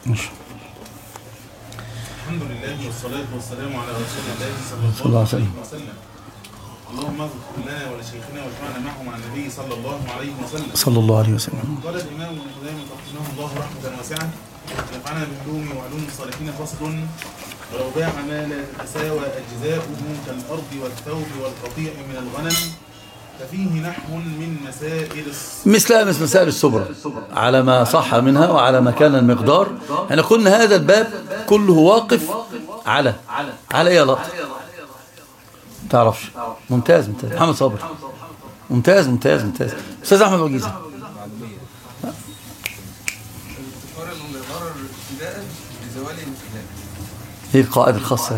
ماشي الحمد لله والصلاة والسلام على رسول الله صلى صلى الله الله عليه عليه وسلم اللهم اغفر لنا ولشيخنا واجمعنا معه مع النبي صلى الله عليه وسلم صلى الله عليه وسلم قال الإمام ابن قدامة رحمه الله رحمة واسعة نفعنا بالعلوم وعلوم الصالحين فصل ولو باع ما لا تتساوى أجزاؤه كالأرض والثوب والقطيع من الغنم ففيه نحو من مسائل الص- مثلها مثل مسائل السبرة على ما صح منها وعلى ما كان المقدار احنا قلنا هذا الباب كله واقف على على ايه يا لقطة تعرفش ممتاز ممتاز محمد صابر ممتاز ممتاز ممتاز استاذ احمد وجيزه تقارن الغرر ابتداء بزوال انتهاء هي القاعده الخاصه هذه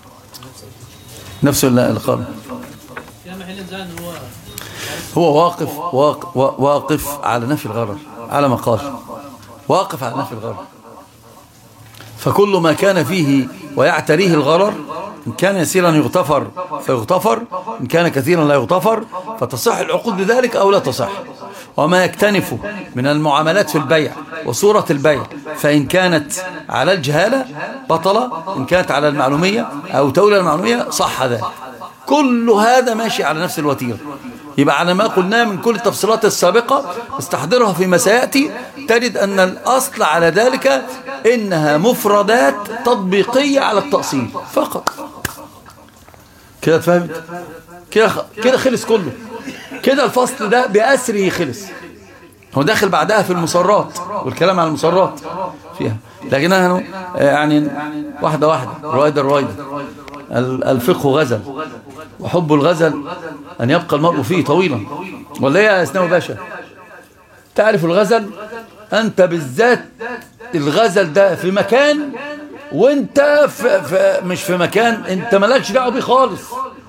نفس القرن يا محل زان هو هو واقف واقف, واقف على نفي الغرر على ما قال واقف على نفي الغرر فكل ما كان فيه ويعتريه الغرر إن كان يسيرا يغتفر فيغتفر إن كان كثيرا لا يغتفر فتصح العقود بذلك أو لا تصح وما يكتنف من المعاملات في البيع وصورة البيع فإن كانت على الجهالة بطلة إن كانت على المعلومية أو تولى المعلومية صح ذلك كل هذا ماشي على نفس الوتيرة يبقى على ما قلناه من كل التفصيلات السابقة استحضرها فيما سيأتي تجد أن الأصل على ذلك إنها مفردات تطبيقية على التأصيل فقط كده فهمت كده كده خلص كله كده الفصل ده بأسره خلص هو داخل بعدها في المصرات والكلام عن المصرات فيها لكن نحن يعني واحدة واحدة رويدة رويدة الفقه غزل وحب الغزل أن يبقى المرء فيه طويلا ولا يا أسناو باشا تعرف الغزل أنت بالذات الغزل ده في مكان وانت في في مش في مكان انت مالكش دعوه بيه خالص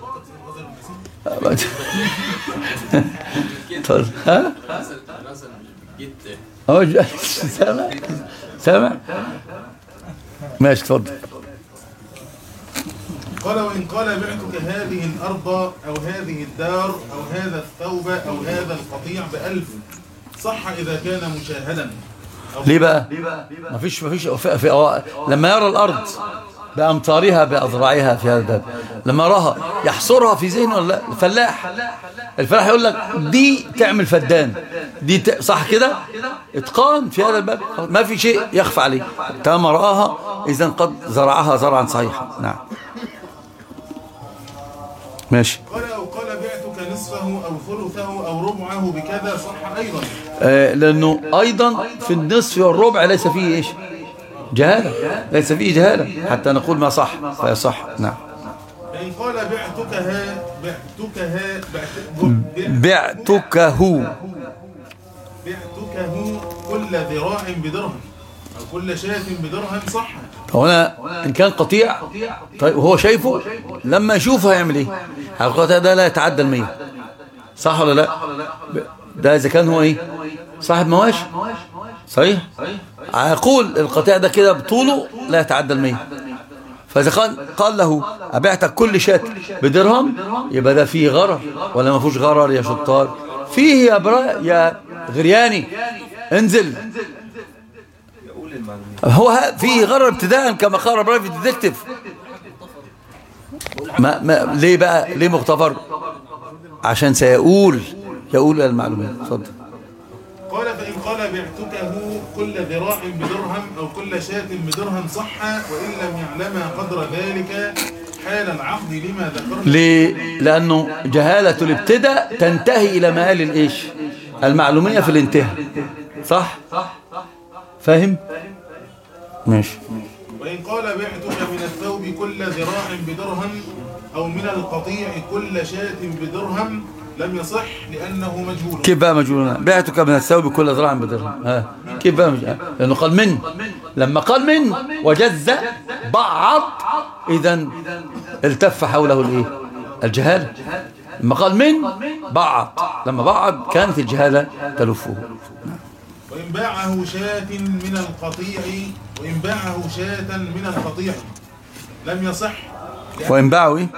طيب ها اهو سامع سامع ماشي اتفضل قال وإن قال بعتك هذه الأرض أو هذه الدار أو هذا الثوب أو هذا القطيع بألف صح إذا كان مشاهدا أو ليه بقى ما فيش ما فيش في في لما يرى الارض بامطارها باذرعها في هذا الباب لما يراها يحصرها في ذهنه ولا لا الفلاح الفلاح يقول لك دي تعمل فدان دي ت... صح كده اتقان في هذا الباب ما في شيء يخفى عليه تم راها اذا قد زرعها زرعا صحيحا نعم ماشي قال أو قال بعتك نصفه أو ثلثه أو ربعه بكذا صح أيضا آه لانه ايضا في النصف والربع ليس فيه ايش جهاله ليس فيه جهاله حتى نقول ما صح فيصح نعم فإن قال بعتكها بعتكها بعت- بعتكه بعتكه كل ذراع بدرهم أو كل شاة بدرهم صح هنا ان كان قطيع طيب وهو شايفه لما يشوفه هيعمل ايه القطيع ده لا يتعدى المية صح ولا لا ده اذا كان هو ايه صاحب مواشي صحيح هيقول القطيع ده كده بطوله لا يتعدى المية فإذا قال, قال له أبعتك كل شاة بدرهم يبقى ده فيه غرر ولا ما فيهوش غرر يا شطار فيه يا برا يا غرياني انزل هو ها- فيه غرر ابتداء كما قال برايفت ديتكتيف ما ما ليه بقى ليه مغتفر عشان سيقول يقول المعلومات اتفضل قال فإن قال بعتكه كل ذراع بدرهم أو كل شاة بدرهم صح وإن لم يعلم قدر ذلك حال العقد لما ذكرنا ليه؟ لأنه جهالة الابتداء تنتهي إلى مآل الإيش المعلومية في الانتهاء صح فاهم ماشي وإن قال بعتك من الثوب كل ذراع بدرهم أو من القطيع كل شاة بدرهم لم يصح لأنه مجهول كيف بقى مجهول بعتك من الثوب كل ذراع بدرهم ها كيف بقى مجهول لأنه قال من لما قال من وجز بعض إذا التف حوله الإيه الجهالة لما قال من بعض لما بعض كانت الجهالة تلفه وإن باعه شاة من القطيع وإن باعه شاة من القطيع لم يصح وإن باعوا إيه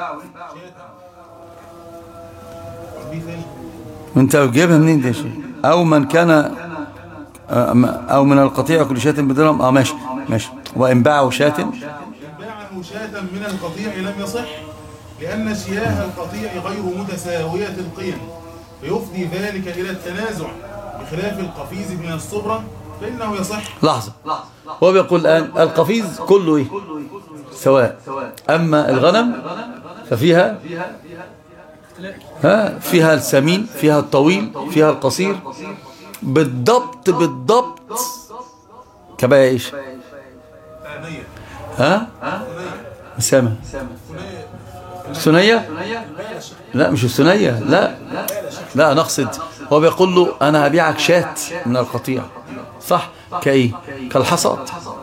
بيه فين؟ انت جايبها منين دي يا شيخ او من كان أم- أو من القطيع كل شاة بدرهم اه ماشي ماشي وإن باعوا شاة إن باعه شاة من القطيع لم يصح لأن شياه القطيع غير متساوية القيم فيفضي ذلك إلى التنازع بخلاف القفيز من الصبرة فإنه يصح لحظة هو بيقول الآن القفيز كله إيه سواء أما الغنم ففيها ها فيها السمين فيها الطويل فيها القصير بالضبط بالضبط كباية إيش ثانية ها سامة الثنية لا مش الثنية لا لا نقصد هو بيقول له أنا هبيعك شاة من القطيع صح كإيه كالحصاد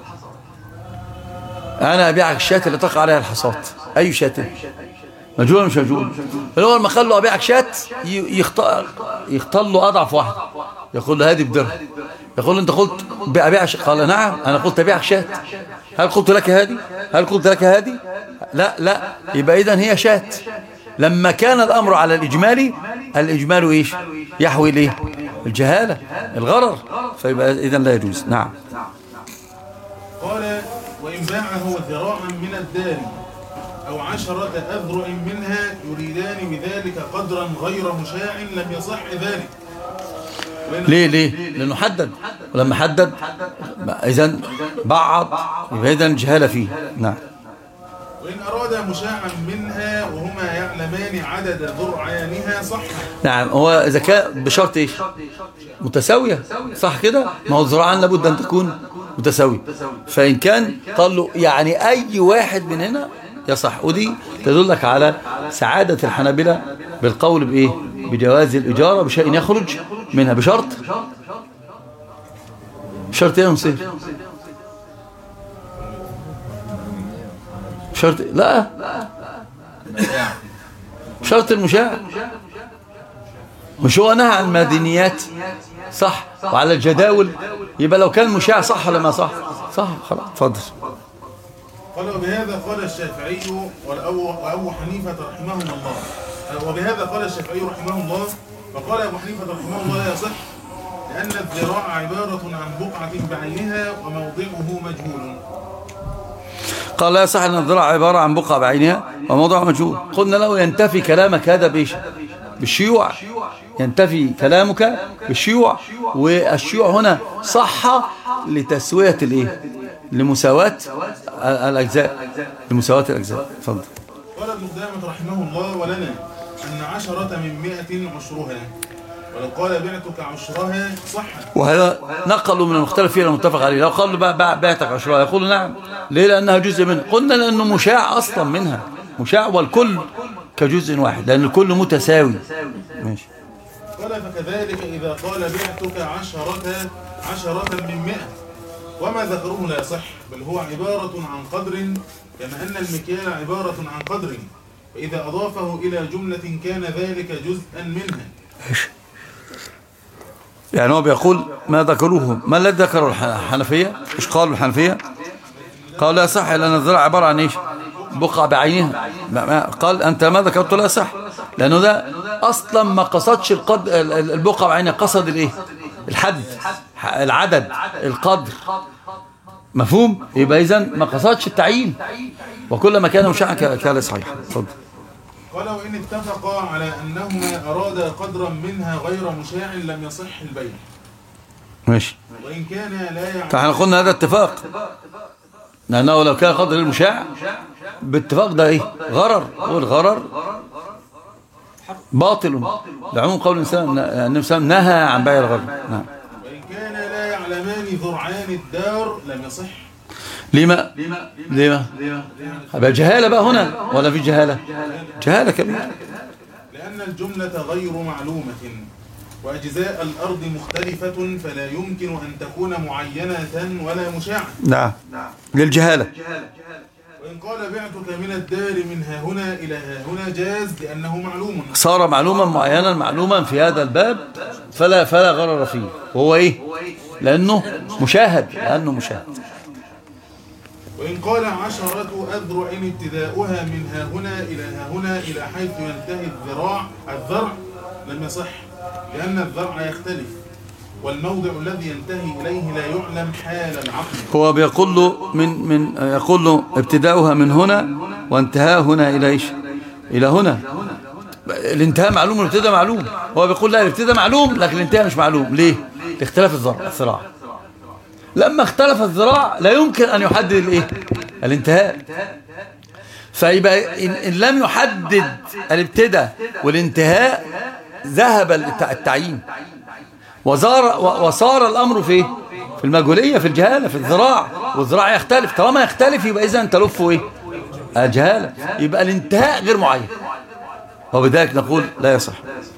أنا هبيعك الشاة اللي تقع عليها الحصاد أي شاة مجهول ولا مش مجهول اللي هو لما قال له أبيعك شاة ي- يختار يختار له أضعف واحد يقول له هذه بدرهم يقول له أنت قلت أبيع ش- قال نعم أنا قلت أبيعك شاة هل قلت لك هذه هل قلت لك هذه لا لا يبقى إذن هي شاة لما كان الأمر على الإجمالي الإجمال إيش يحوي ليه الجهالة الغرر فيبقى إذن لا يجوز نعم قال وإن باعه ذراعا من الدار أو عشرة أذرع منها يريدان بذلك قدرا غير مشاع لم يصح ذلك وإن- ليه ليه لأنه حدد ولما حدد إذا بعض يبقى إذن الجهالة فيه نعم وإن أراد مشاعا منها وهما يعلمان عدد ذرعانها صح نعم هو إذا كان بشرط إيش متساوية صح كده ما هو الزراعان لابد أن تكون متساوية فإن كان قال له يعني أي واحد من هنا يصح ودي تدلك على سعادة الحنابلة بالقول بإيه بجواز الإجارة بشيء يخرج منها بشرط شرط إيه يا نصير شرط لا شرط المشاع مش هو نهى عن المدنيات صح وعلى الجداول يبقى لو كان مشاع صح ولا ما صح صح خلاص اتفضل قال وبهذا قال الشافعي وأبو وأبو حنيفة رحمهم الله وبهذا قال الشافعي رحمه الله فقال أبو حنيفة رحمه الله لا يصح لأن الذراع عبارة عن بقعة بعينها وموضعه مجهول قال لا يصح ان الذراع عباره عن بقعه بعينها وموضوع مجهول قلنا له ينتفي كلامك هذا بايش بالشيوع ينتفي كلامك بالشيوع والشيوع هنا صح لتسويه الايه لمساواه الاجزاء لمساواه الاجزاء اتفضل قال ابن قدامة رحمه الله ولنا أن عشرة من مئة عشرها ولو قال بعتك عشرها صح وهذا نقلوا من المختلف فيه المتفق عليه لو قالوا بقى بقى بعتك عشرة يقولوا نعم ليه لأنها جزء منه قلنا لأنه مشاع أصلا منها مشاع والكل كجزء واحد لأن الكل متساوي ماشي قال فكذلك إذا قال بعتك عشرة عشرة من مئة وما ذكروه لا يصح بل هو عبارة عن قدر كما أن المكيال عبارة عن قدر فإذا أضافه إلى جملة كان ذلك جزءا منها يعني هو بيقول ما ذكروه ما الذي ذكره الح- الحنفية ايش قالوا الحنفية قالوا لا صح لأن الذراع عبارة عن ايش بقعة بعينها ما ما قال أنت ما ذكرت لا صح لأنه ده أصلا ما قصدش القد ال- ال- البقعة بعينها قصد الايه الحد ح- العدد القدر مفهوم يبقى إذا ما قصدش التعيين وكلما كان مشاعا ك- كان صحيح اتفضل قال وإن اتفقا على أنهما أرادا قدرا منها غير مشاع لم يصح البيع ماشي وإن كان لا يعلم فاحنا قلنا هذا اتفاق لأنه لو كان قدر المشاع باتفاق ده ايه غرر والغرر باطل لعموم قول الإنسان أن الإنسان نهى عن بيع الغرر نعم وإن كان لا يعلمان ذرعان الدار لم يصح لما لما هبقى جهالة بقى هنا ولا في جهالة جهالة كبيرة لأن الجملة غير معلومة وأجزاء الأرض مختلفة فلا يمكن أن تكون معينة ولا مشاعة نعم للجهالة وإن قال بعتك من الدار من ها هنا إلى ها هنا جاز لأنه معلوم صار معلوما معينا معلوما في هذا الباب فلا فلا غرر فيه وهو ايه لأنه مشاهد لأنه مشاهد وإن قال عشرة أذرع ابتداؤها من ها هنا إلى ها هنا إلى حيث ينتهي الذراع الذرع لم يصح لأن الذرع يختلف والموضع الذي ينتهي إليه لا يعلم حال العقل هو بيقول له من من يقول له ابتداؤها من هنا وانتهاء هنا الى ايش الى هنا الانتهاء معلوم والابتداء معلوم هو بيقول لا الابتداء معلوم لكن الانتهاء مش معلوم ليه لاختلاف الذراع الذراع لما اختلف الذراع لا يمكن ان يحدد الايه الانتهاء فيبقى إن, إن لم يحدد الابتداء والانتهاء ذهب التع- التعيين وزار وصار الأمر في إيه؟ في المجهولية في الجهالة في الذراع والذراع يختلف طالما يختلف يبقى إذا تلفه إيه الجهالة يبقى الانتهاء غير معين وبذلك نقول لا يصح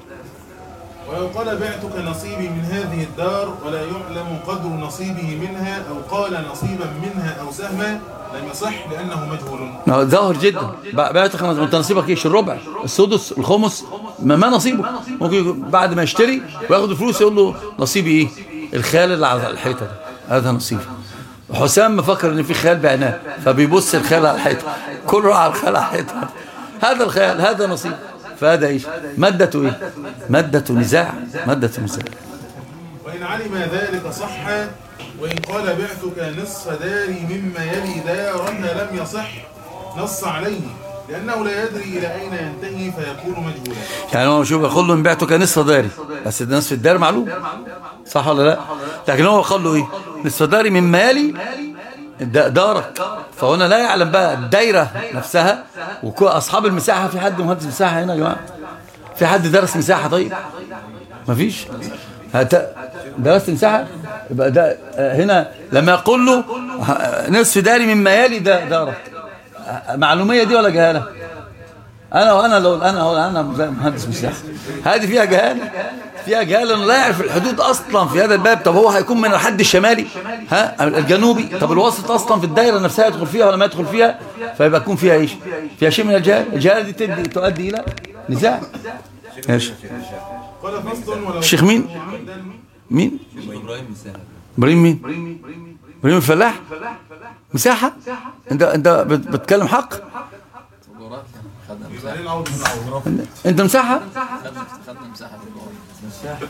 ولو قال بعتك نصيبي من هذه الدار ولا يعلم قدر نصيبه منها أو قال نصيبا منها أو سهما لم يصح لأنه مجهول ما هو ظاهر جدا بع- بعت خمس انت نصيبك ايش الربع السدس الخمس ما, ما نصيبه ممكن يكون بعد ما يشتري وياخد الفلوس يقول له نصيبي ايه الخيال اللي على الحيطه ده هذا نصيبي حسام مفكر ان في خيال بعناه فبيبص الخيال على الحيطه كله على الخيال على الحيطه هذا الخيال هذا نصيب فهذا ايش مادته ايه ماده نزاع ماده نزاع وإن علم ذلك صح وإن قال بعتك نصف داري مما يلي دارها لم يصح نص عليه لأنه لا يدري إلى أين ينتهي فيكون مجهولا يعني هو شوف يقول له ان بعتك نصف داري بس ده نصف الدار معلوم صح ولا لا لكن هو قال له ايه نصف داري من مالي دا- دارك فهنا لا يعلم بقى الدايره نفسها واصحاب المساحه في حد مهندس مساحه هنا يا جماعه في حد درس مساحه طيب مفيش هت... درست مساحه يبقى ده آه، هنا لما يقول له ه- نصف داري من مالي ده دارك آه، معلوميه دي ولا جهاله انا وانا لو انا هو انا زي مهندس مساحه هذه فيها جهاله فيها جهاله انه لا يعرف الحدود اصلا في هذا الباب طب هو هيكون من الحد الشمالي ها الجنوبي طب الوسط اصلا في الدايره نفسها يدخل فيها ولا ما يدخل فيها فيبقى يكون فيها ايش فيها شيء من الجهاله الجهاله دي تدي تؤدي الى نزاع ايش قال فصل ولو الشيخ مين؟ عبدا مين ابراهيم مساهم ابراهيم مين ابراهيم الفلاح مساحه انت انت بت- بتتكلم حق جغرافيا خدنا يبقى مساحه ليه العوض من العوض انت مساحه خدنا خدنا مساحه في الجغرافيا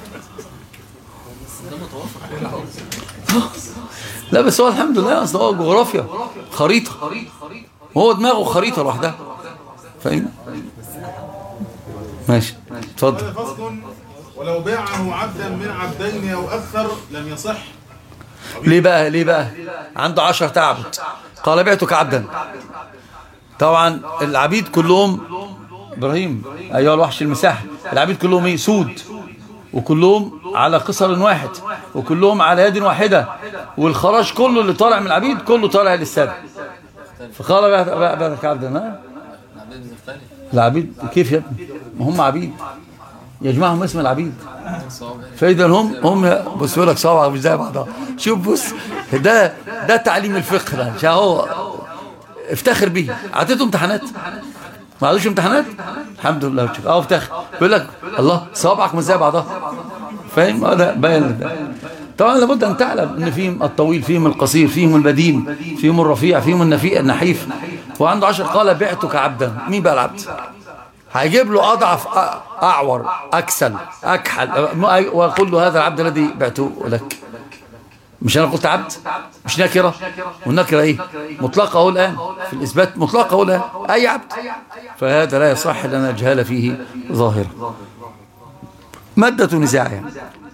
ده متوافق لا بس هو الحمد لله اصل هو جغرافيا خريطه وهو دماغه خريطه لوحدها فاهم ماشي اتفضل قال فصل ولو باعه عبدا من عبدين أو أكثر لم يصح ليه بقى ليه بقى عنده عشرة عبد قال بعتك عبدا طبعا العبيد كلهم ابراهيم ايها الوحش المساحه العبيد كلهم ايه سود وكلهم على قصر واحد وكلهم على يد واحده والخراج كله اللي طالع من العبيد كله طالع للسادة فقال بعت- بعت- بعتك عبدا ها العباد بتختلف العبيد كيف يا ابني ما هم عبيد يجمعهم اسم العبيد صوابع فاذا هم هم بص يقول لك صوابع مش زي بعضها شوف بص ده ده تعليم الفقه ده عشان هو افتخر بيه عطيته امتحانات ما عندوش امتحانات الحمد لله وشكرا. اه افتخر بيقول لك الله صوابعك مش زي بعضها فاهم اه ده باين ده طبعا لابد ان تعلم ان فيهم الطويل فيهم القصير فيهم البدين فيهم الرفيع فيهم النفيع النحيف وعنده عشر قال بعتك عبدا مين بقى العبد هيجيب له اضعف أ- اعور اكسل اكحل ويقول له هذا العبد الذي بعته لك مش انا قلت عبد مش نكره والنكره ايه مطلقه اهو الان في الاثبات مطلقه اهو الان اي عبد فهذا لا يصح لان الجهاله فيه ظاهره ماده نزاع يعني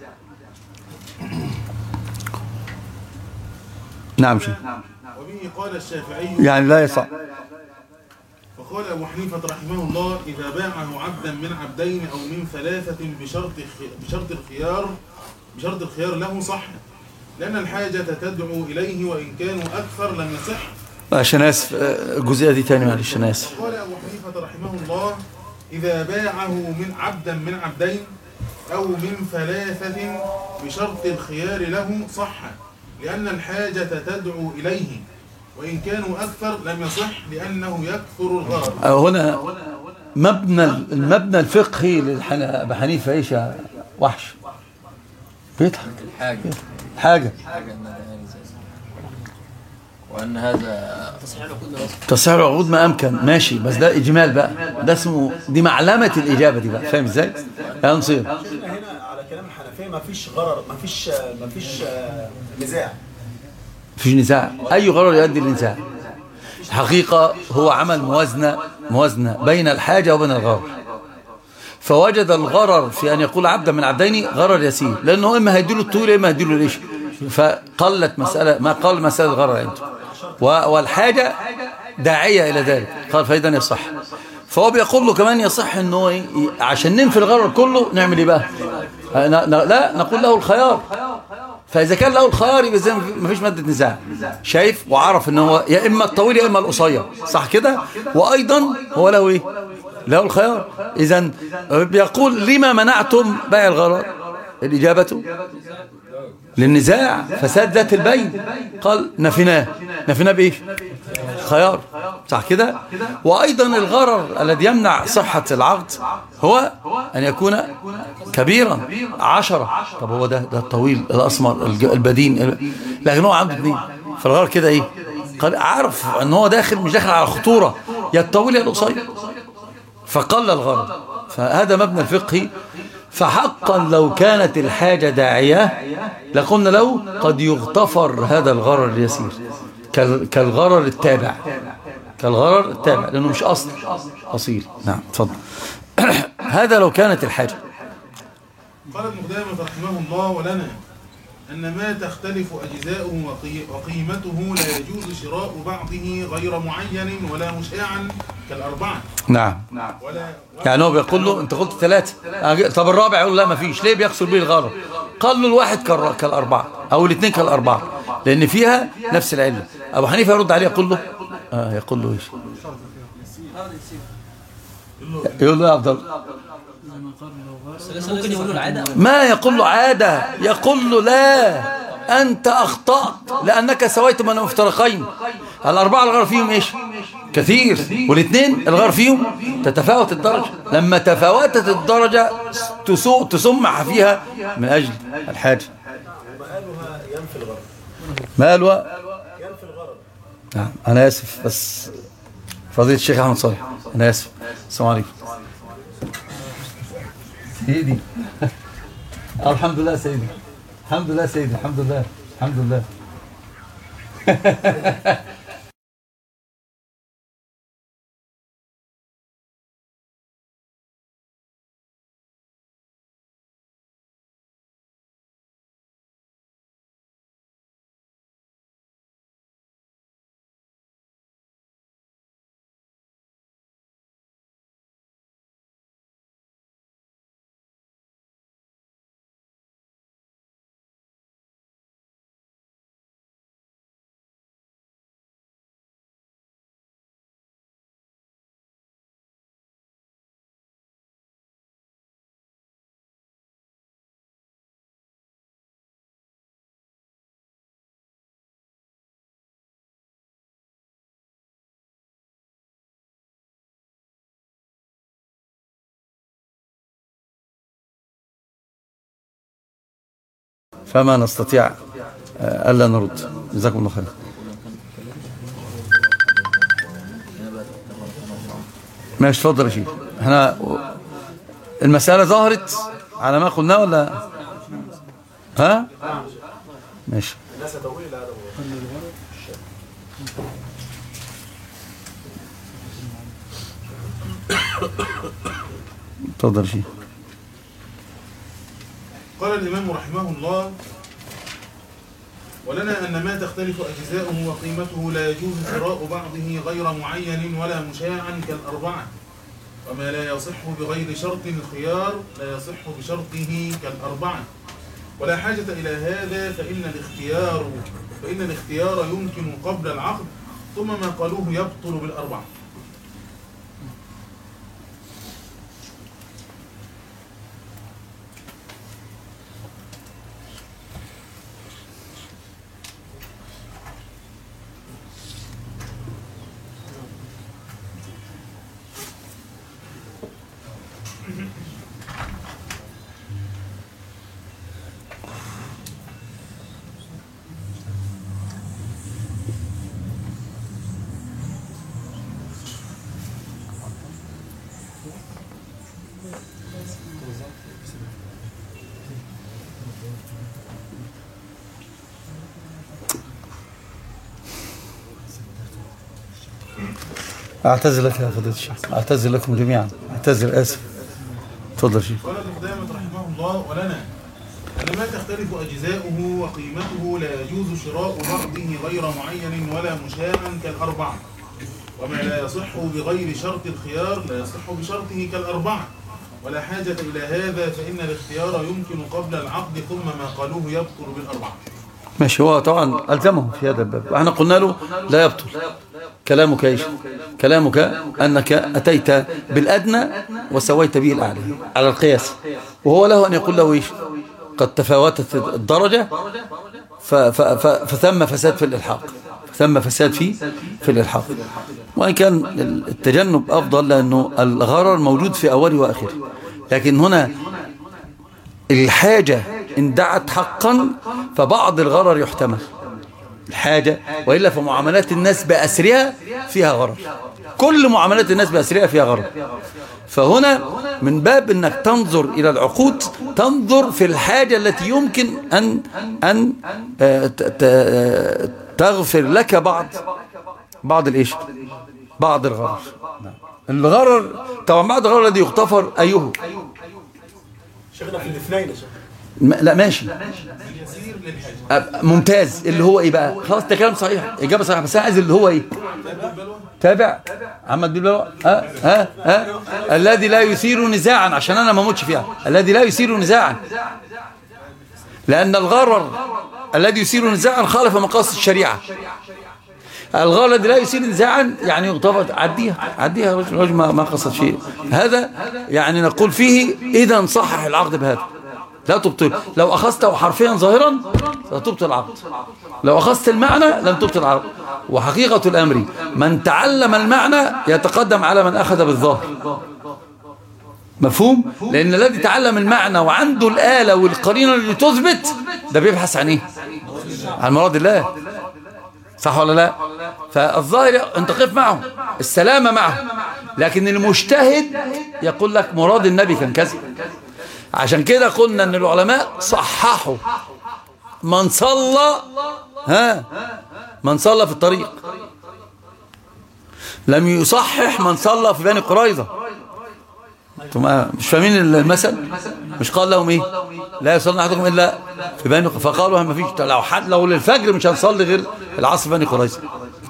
نعم شيخ وبه قال الشافعي يعني لا يصح وقال أبو حنيفة رحمه الله إذا باعه عبدا من عبدين أو من ثلاثة بشرط خ- بشرط الخيار بشرط الخيار له صح لأن الحاجة تدعو إليه وإن كانوا أكثر لم يصح عشان اسف آه، الجزئيه دي تاني معلش انا اسف قال أبو حنيفة رحمه الله إذا باعه من عبدا من عبدين أو من ثلاثة بشرط الخيار له صح لأن الحاجة تدعو إليه وإن كانوا أكثر لم يصح لأنه يكثر الغرض آه، هنا مبنى المبنى الفقهي للحنا- بحنيفه ايش يا وحش بيضحك حاجه حاجه حاجه انها يعني زي وأن هذا تصحيح العقود ده أصلا. تصحيح العقود ما امكن ماشي بس ده اجمال بقى ده اسمه دي معلمه الاجابه دي بقى فاهم ازاي يا نصير هنا على كلام الحنفيه ما فيش غرر ما فيش ما فيش آه، نزاع مفيش نزاع اي غرر يؤدي للنزاع الحقيقه هو عمل موازنه موازنه بين الحاجه وبين الغرر فوجد الغرر في ان يقول عبدا من عبدين غرر يسير لانه اما هيديله الطول اما هيديله الايش فقلت مساله ما قال مساله الغرر عنده و- والحاجه داعيه الى ذلك قال فاذا يصح فهو بيقول له كمان يصح انه إيه؟ عشان ننفي الغرر كله نعمل ايه بقى ن- ن- لا نقول له الخيار فاذا كان له الخيار يبقى زي ما فيش ماده نزاع شايف وعرف ان هو يا اما الطويل يا اما القصير صح كده وايضا هو له ايه له الخيار اذا بيقول لما منعتم بيع الغرر الاجابه للنزاع فساد ذات البين قال نفناه نفناه بايه خيار صح كده وايضا الغرر الذي يمنع صحة العقد هو ان يكون كبيرا عشرة طب هو ده ده الطويل الاسمر الج- البدين لكن هو عنده اثنين فالغرر كده ايه قال عارف ان هو داخل مش داخل على خطورة يا الطويل يا القصير فقل الغرض فهذا مبنى الفقه فحقا لو كانت الحاجة داعية لقلنا له قد يغتفر هذا الغرر اليسير كال- كالغرر التابع كالغرر التابع لأنه مش أصل أصيل نعم تفضل هذا لو كانت الحاجة قال ابن قدامة رحمه الله ولنا أن ما تختلف أجزاؤه وقي- وقيمته لا يجوز شراء بعضه غير معين ولا مشاعا كالأربعة نعم ولا يعني هو بيقول له انت قلت ثلاثة أج- طب الرابع يقول لا ما فيش ليه بيقصر به الغرض قال له الواحد كالر- كالأربعة أو الاثنين كالأربعة لأن فيها نفس العلة أبو حنيفة يرد عليه يقول له آه يقول له إيش يقول له يا عبد الله بس ممكن يقولوا العاده ما يقول له عادة يقول له لا أنت أخطأت لأنك سويت من المفترقين الأربعة الغار فيهم إيش كثير والاثنين الغار فيهم تتفاوت الدرجة لما تفاوتت الدرجة تسو- تسمح فيها من أجل الحاجة ومآلها ينفي الغرر مالوا ينفي الغرر نعم أنا آسف بس فضيلة الشيخ أحمد صالح أنا آسف السلام عليكم سيدي الحمد لله سيدي الحمد لله سيدي الحمد لله الحمد لله فما نستطيع آه، ألا نرد جزاكم الله خير ماشي اتفضل يا شيخ احنا المسألة ظهرت على ما قلنا ولا ها ماشي الناس تقول لا هذا هو اتفضل يا شيخ قال الإمام رحمه الله ولنا أن ما تختلف أجزاؤه وقيمته لا يجوز شراء بعضه غير معين ولا مشاعا كالأربعة وما لا يصح بغير شرط الخيار لا يصح بشرطه كالأربعة ولا حاجة إلى هذا فإن الاختيار فإن الاختيار يمكن قبل العقد ثم ما قالوه يبطل بالأربعة اعتذر لك يا فضيله الشيخ اعتذر لكم جميعا اعتذر اسف تفضل شيخ قال ابن قدامة رحمه الله ولنا أن ما تختلف أجزاؤه وقيمته لا يجوز شراء بعضه غير معين ولا مشاعا كالأربعة وما لا يصح بغير شرط الخيار لا يصح بشرطه كالأربعة ولا حاجة إلى هذا فإن الاختيار يمكن قبل العقد ثم ما قالوه يبطل بالأربعة ماشي هو طبعا ألزمهم في هذا الباب احنا قلنا له لا يبطل كلامك ايش كلامك أنك أتيت بالأدنى وسويت به الأعلى على القياس وهو له أن يقول له ايش قد تفاوتت الدرجة ف ف ف فثم فساد في الإلحاق ثم فساد في في الإلحاق وإن كان التجنب أفضل لأنه الغرر موجود في أوله وآخره لكن هنا الحاجة إن دعت حقا فبعض الغرر يحتمل الحاجة وإلا فمعاملات الناس بأسرها فيها غرر كل معاملات الناس بأسرها فيها غرر فهنا من باب أنك تنظر إلى العقود تنظر في الحاجة التي يمكن أن أن آه، ت- ت- آه، تغفر لك بعض بعض الإيش بعض الغرر نعم. الغرر طبعا بعض الغرر الذي يغتفر أيه شيخنا في الاثنين يا شيخ م- لا ماشي اليسير للحاجة أب- ممتاز اللي هو ايه بقى خلاص ده كلام صحيح اجابه صحيحه بس انا عايز اللي هو ايه تابع عمك دي بلوى ها ها ها الذي لا يثير نزاعا عشان انا ما اموتش فيها الذي لا يثير نزاعا لان الغرر الذي يثير نزاعا خالف مقاصد الشريعه الغرر الذي لا يثير نزاعا يعني يغتفر عديها عديها يا رجل الرجل ما ما قصد شيء هذا يعني نقول فيه اذا صحح العقد بهذا لا تبطل لو أخذته حرفيا ظاهرا ستبطل العقد لو أخذت المعنى لن تبطل العقد وحقيقة الأمر من تعلم المعنى يتقدم على من أخذ بالظاهر مفهوم؟ لأن الذي تعلم المعنى وعنده الآلة والقرينة اللي تثبت ده بيبحث عن إيه؟ عن مراد الله صح ولا لا فالظاهر انت قف معه السلامة معه لكن المجتهد يقول لك مراد النبي كان كذا عشان كده قلنا ان العلماء صححوا من صلى ها من صلى في الطريق لم يصحح من صلى في بني قريظة انتم مش فاهمين المثل مش قال لهم ايه لا يصلي احدكم الا في بني فقالوا ما فيش لو حد لو للفجر مش هنصلي غير العصر في بني قريظة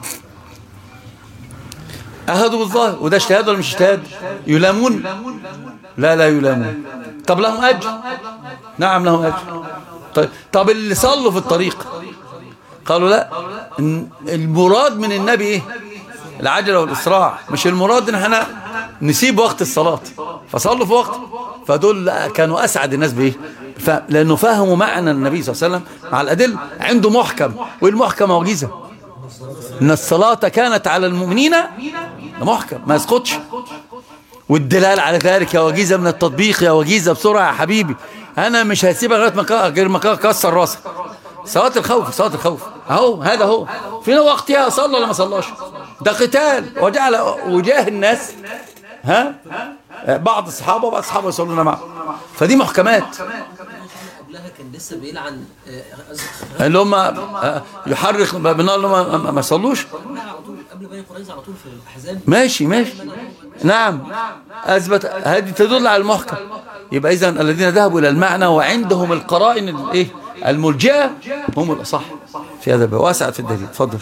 اهدوا بالظاهر وده اجتهاد ولا مش اجتهاد يلامون لا لا يلامون طب لهم اجر نعم لهم اجر طيب طب اللي صلوا في الطريق قالوا لا إن المراد من النبي ايه العجله والاسراع مش المراد ان احنا نسيب وقت الصلاه فصلوا في وقت فدول كانوا اسعد الناس بايه ف... لانه فهموا معنى النبي صلى الله عليه وسلم مع الادله عنده محكم والمحكم معجزه ان الصلاه كانت على المؤمنين ده محكم ما يسقطش والدلال على ذلك يا وجيزة من التطبيق يا وجيزة بسرعة يا حبيبي أنا مش هسيبها لغاية ما ك- غير ما ك- كسر راسك صلاة الخوف صلاة الخوف أهو هذا هو في وقتها صلى ولا ما صلاش ده قتال وجعل وجاه الناس ها بعض الصحابة وبعض الصحابة يصلون معه فدي محكمات قبلها كان لسه بيلعن آه، قصدي اللي هم آه، يحرق بناء اللي هم ما- ما صلوش قبلها على طول قبل بني قريظه على طول في الاحزاب ماشي ماشي نعم أثبت هذه تدل على المحكم يبقى إذا الذين ذهبوا إلى المعنى وعندهم القرائن الإيه الملجئة هم الأصح في هذا الباب واسعد في الدليل اتفضل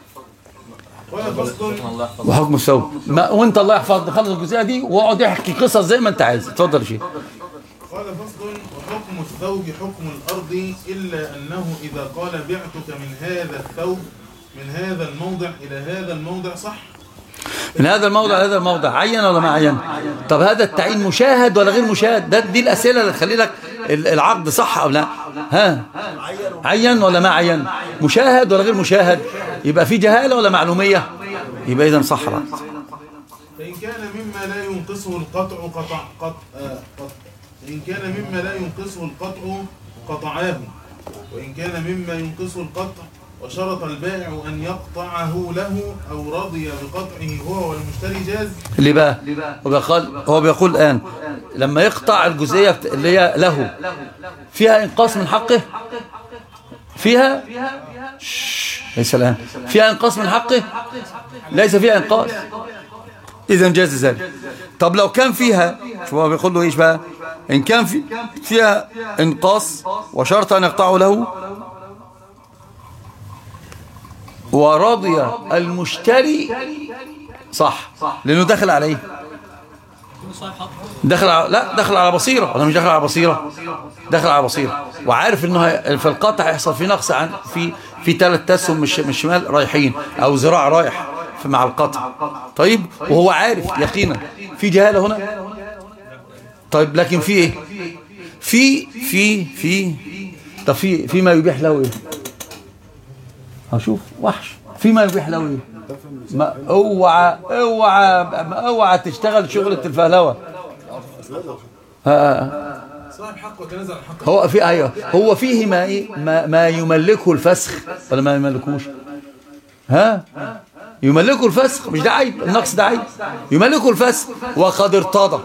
قال فصل الله يحفظك وحكم الثوب ما وانت الله يحفظك خلص الجزئيه دي واقعد احكي قصص زي ما انت عايز اتفضل يا شيخ قال فصل وحكم الثوب حكم الأرض إلا أنه إذا قال بعتك من هذا الثوب من هذا الموضع إلى هذا الموضع صح من هذا الموضع لهذا الموضع عين ولا ما عين طب هذا التعيين مشاهد ولا غير مشاهد ده دي الاسئله اللي تخلي لك ال- العقد صح او لا ها عين ولا ما عين مشاهد ولا غير مشاهد يبقى في جهاله ولا معلوميه يبقى اذا صح العقد فإن كان مما لا ينقصه القطع قطع قط آه قط فإن كان مما لا ينقصه القطع قطعاه وإن كان مما ينقصه القطع وشرط البائع أن يقطعه له أو رضي بقطعه هو والمشتري جاز اللي بقى هو بيقول هو بيقول الآن لما يقطع الجزئية بت- اللي هي له فيها إنقاص من حقه فيها شش، ليس الآن فيها إنقاص من حقه ليس فيها إنقاص إذا جاز ذلك طب لو كان فيها شو هو بيقول له إيش بقى إن كان في فيها إنقاص وشرط أن يقطعه له ورضي المشتري صح لأنه دخل عليه دخل على لا دخل على بصيرة ولا مش دخل على بصيرة دخل على بصيرة وعارف انه هي- في القطع هيحصل فيه نقص عن في في ثلاث تسهم من الش- من الشمال رايحين او ذراع رايح في مع القطع طيب وهو عارف يقينا في جهالة هنا طيب لكن في ايه في في في طب في في ما يبيح له ايه هشوف وحش في ما يبيح له ايه ما اوعى اوعى اوعى تشتغل شغلة الفهلوة ها صاحب حق وتنازل عن حق هو في ايوه هو فيه ما ايه ما, ما يملكه الفسخ ولا ما يملكوش ها يملكه الفسخ مش ده عيب النقص ده عيب يملكه الفسخ وقد ارتضى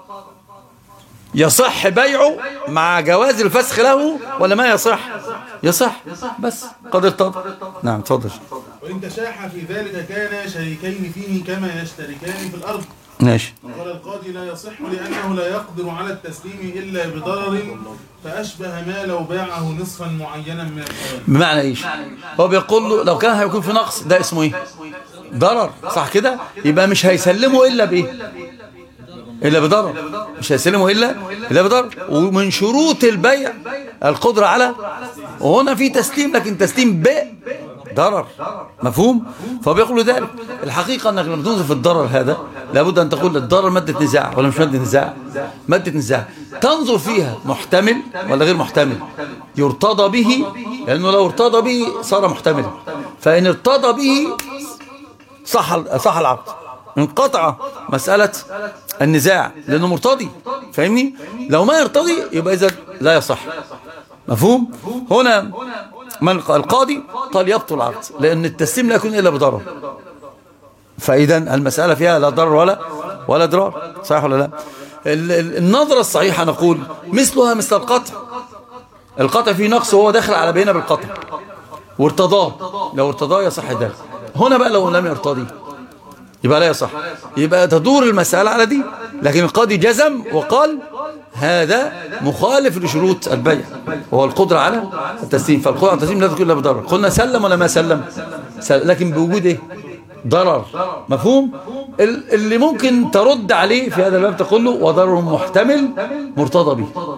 يصح بيعه مع جواز الفسخ له ولا ما يصح يصح بس قد ارتضى نعم تفضل وإن تشاح في ذلك كان شريكين فيه كما يشتركان في الأرض ماشي قال القاضي لا يصح لأنه لا يقدر على التسليم إلا بضرر فأشبه ما لو باعه نصفا معينا من الحيوان بمعنى ايش هو بيقول له لو كان هيكون في نقص ده اسمه ايه ضرر صح كده يبقى مش هيسلمه الا بايه الا بضرر مش هيسلمه الا الا بضرر ومن شروط البيع القدره على وهنا في تسليم لكن تسليم ب ضرر مفهوم فبيقول له ذلك الحقيقه انك لما تنظر في الضرر هذا لابد ان تقول الضرر ماده نزاع ولا مش ماده نزاع ماده نزاع تنظر فيها محتمل ولا غير محتمل يرتضى به لانه لو ارتضى به صار محتملا فان ارتضى به صح صح العقد انقطع مسألة النزاع لأنه مرتضي فاهمني لو ما يرتضي يبقى إذا لا يصح مفهوم هنا من القاضي قال يبطل العقد لأن التسليم لا يكون إلا بضرر فإذا المسألة فيها لا ضرر ولا ولا ضرار صحيح ولا لا ال- ال- النظرة الصحيحة نقول مثلها مثل القطع القطع فيه نقص وهو داخل على بينه بالقطع وارتضاه لو ارتضاه يصح ذلك هنا بقى لو لم يرتضي يبقى لا يصح يبقى تدور المسألة على دي لكن القاضي جزم وقال هذا مخالف لشروط البيع وهو القدرة على التسليم فالقدرة على التسليم لا تكون إلا بضرر قلنا سلم ولا ما سلم سل- لكن بوجود ايه ضرر مفهوم ال- اللي ممكن ترد عليه في هذا الباب تقول له وضرر محتمل مرتضى به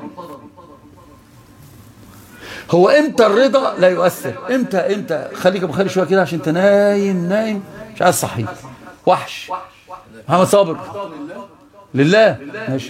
هو امتى الرضا لا يؤثر امتى امتى خليك ابو خالي شويه كده عشان انت نايم نايم مش عايز صحيح وحش محمد صابر لله ماشي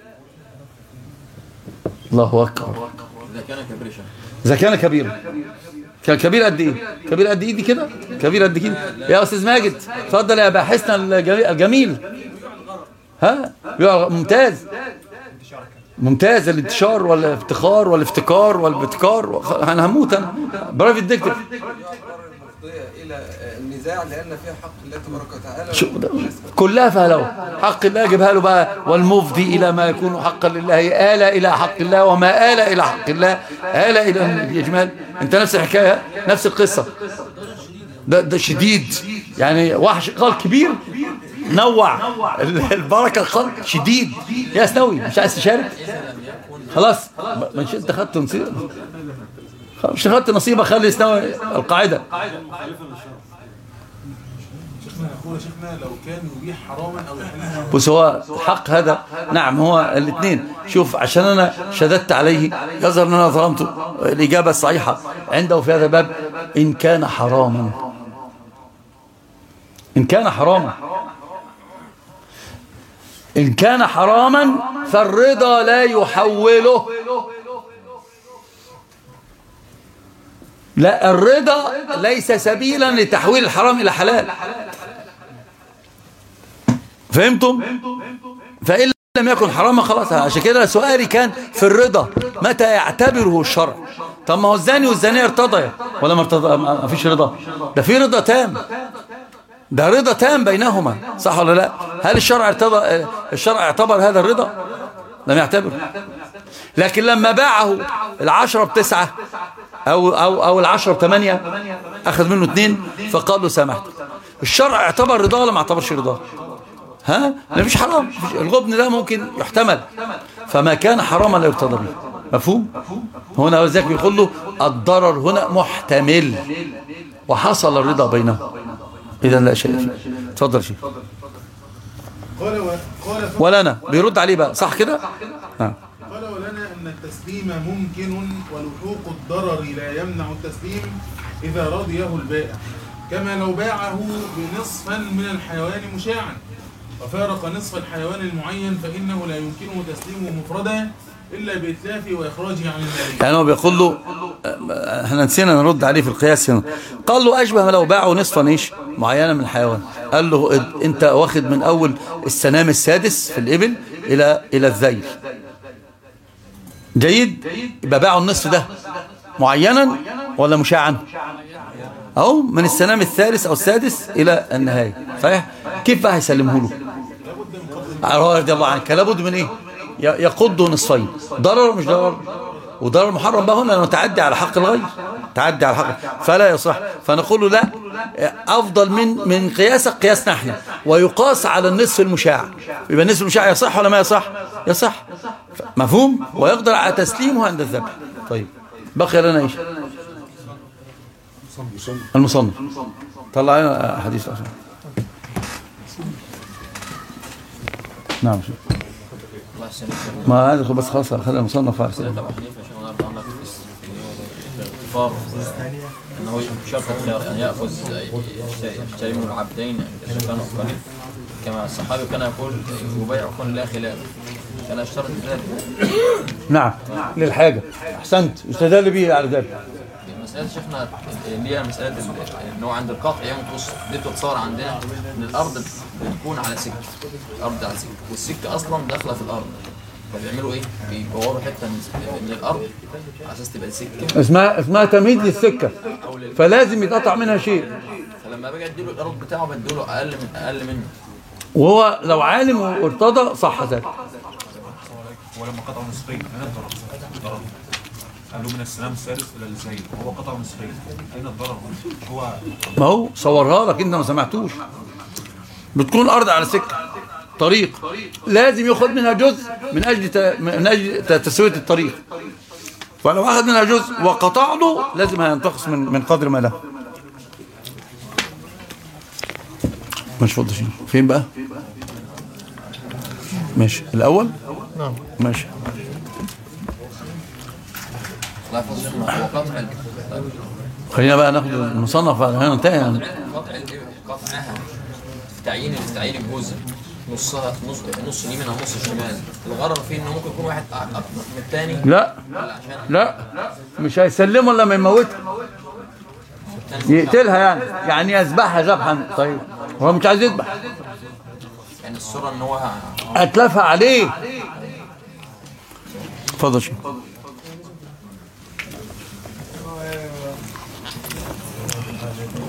الله اكبر إذا كان كبرشا اذا كان كبيرا كان كبير قد ايه كبير قد ايدي كده كبير قد كده يا استاذ ماجد اتفضل يا باحثنا الجميل- الجميل ها بيقع- ممتاز ممتاز الانتشار ولا الافتخار ولا افتكار ولا ابتكار انا هموت انا برايفت ديكتيف الى النزاع لان فيها حق الله تبارك وتعالى شو ده؟ كلها فهلوه حق الله جابها له بقى والمفضي الى ما يكون حقا لله آل الى حق الله وما آل الى حق الله آل الى يا جمال انت نفس الحكايه نفس القصه ده ده شديد يعني وحش قال كبير نوع ال- البركه قال شديد يا سنوي مش عايز تشارك خلاص ما مش انت خدت نصيب خلاص، مش خدت نصيبه خلي سنوي القاعده شيخنا يقول شيخنا لو كان يبيح حراما أو يحل حراما بص هو الحق هذا نعم هو الاثنين شوف عشان انا شددت عليه يظهر ان انا ظلمته الاجابه الصحيحه عنده في هذا الباب ان كان حراما ان كان حراما ان كان حراما فالرضا لا يحوله لا الرضا ليس سبيلا لتحويل الحرام الى حلال فهمتم فإن لم يكن حراما خلاص عشان كده سؤالي كان في الرضا متى يعتبره الشرع طب ما هو الزاني والزانية ارتضيا ولا ما ارتضى ما فيش رضا ده في رضا تام ده رضا تام بينهما صح ولا لا هل الشرع ارتضى الشرع اعتبر هذا الرضا لم يعتبر لكن لما باعه العشرة بتسعة أو, أو, أو العشرة بثمانية أخذ منه اثنين فقال له سامحت الشرع اعتبر رضاه ولا ما اعتبرش رضاه ها لا مش حرام مفيش- الغبن ده ممكن يحتمل فما كان حراما لا يرتضى به مفهوم هنا وذلك بيقول له الضرر هنا محتمل وحصل الرضا بينهم اذا لا شيء فيه اتفضل يا شيخ قال و... قال ف... ولنا بيرد عليه بقى صح كده آه. قال ولنا أن التسليم ممكن ولحوق الضرر لا يمنع التسليم إذا رضيه البائع كما لو باعه بنصفا من الحيوان مشاعا وفارق نصف الحيوان المعين فإنه لا يمكنه تسليمه مفردا إلا بإتلافه وإخراجه عن المالية يعني هو بيقول له آه، احنا نسينا نرد عليه في القياس هنا قال له اشبه ما لو باعوا نصفا ايش معينه من الحيوان قال له اد- انت واخد من اول السنام السادس في الابل الى الى الذيل جيد يبقى باعوا النصف ده معينا ولا مشاعا اهو من السنام الثالث او السادس الى النهايه صحيح كيف بقى هيسلمه له عروة رضي الله عنك لابد من ايه ي- يقض نصفين ضرر مش ضرر وضرر محرم بقى هنا لانه تعدي على حق الغير تعدي على حق فلا يصح فنقول له لا افضل من من قياسك قياسنا احنا ويقاس على النصف المشاع يبقى النصف المشاع يصح ولا ما يصح يصح مفهوم ويقدر على تسليمه عند الذبح طيب بقي لنا ايش المصنف طلع لنا حديث أصلا. نعم شوف الله يسلمك ما هذا بس خلاص خلينا المصنف على سيدنا ابو حنيفه عشان النهارده عندك في الس- في الاغتفار انه شرط الخيار ان ياخذ يشتري- يشتري من العبدين اذا كانوا اقرانين كما الصحابي كان يقول يبايع كن لا خلاف كان يشترط ذلك نعم للحاجة أحسنت يستدل به على ذلك مسألة شيخنا اللي هي مسألة ال- ان هو عند القطع يوم توصل دي بتتصور عندنا ان الارض بتكون على سكة الارض على سكة والسكة اصلا داخلة في الارض فبيعملوا ايه؟ بيبوروا حتة من من الارض على اساس تبقى سكة اسمها اسمها تمهيد للسكة فلازم يتقطع منها شيء فلما باجي اديله الارض بتاعه بديله اقل من اقل منه وهو لو عالم وارتضى صح ذلك ولما قطعوا نصفين اين الضرر؟ الضرر قالوا من السلام السادس الى الزايد وهو قطع نصفين اين الضرر هو ما هو صورها لك انت ما سمعتوش بتكون الارض على سكة طريق لازم ياخد منها جزء من اجل ت... من اجل ت- تسوية الطريق فلو اخذ منها جزء وقطع له لازم هينتقص من من قدر ما له مش فاضي شيء فين بقى ماشي الاول نعم ماشي الله يحفظ شيخنا هو قطع ال- خلينا بقى ناخد المصنف بقى هنا انتهى يعني. قطع ال- قطعها في تعيين في تعيين الجزء نصها نص نص اليمين او نص الشمال الغرض فيه انه ممكن يكون واحد اكبر من الثاني لا ولا عشان لا مش هيسلمه الا لما يموتها الثاني يقتلها يعني يعني يذبحها ذبحا طيب هو مش عايز يذبح يعني الصوره ان هو اتلفها عليه اتفضل شيخ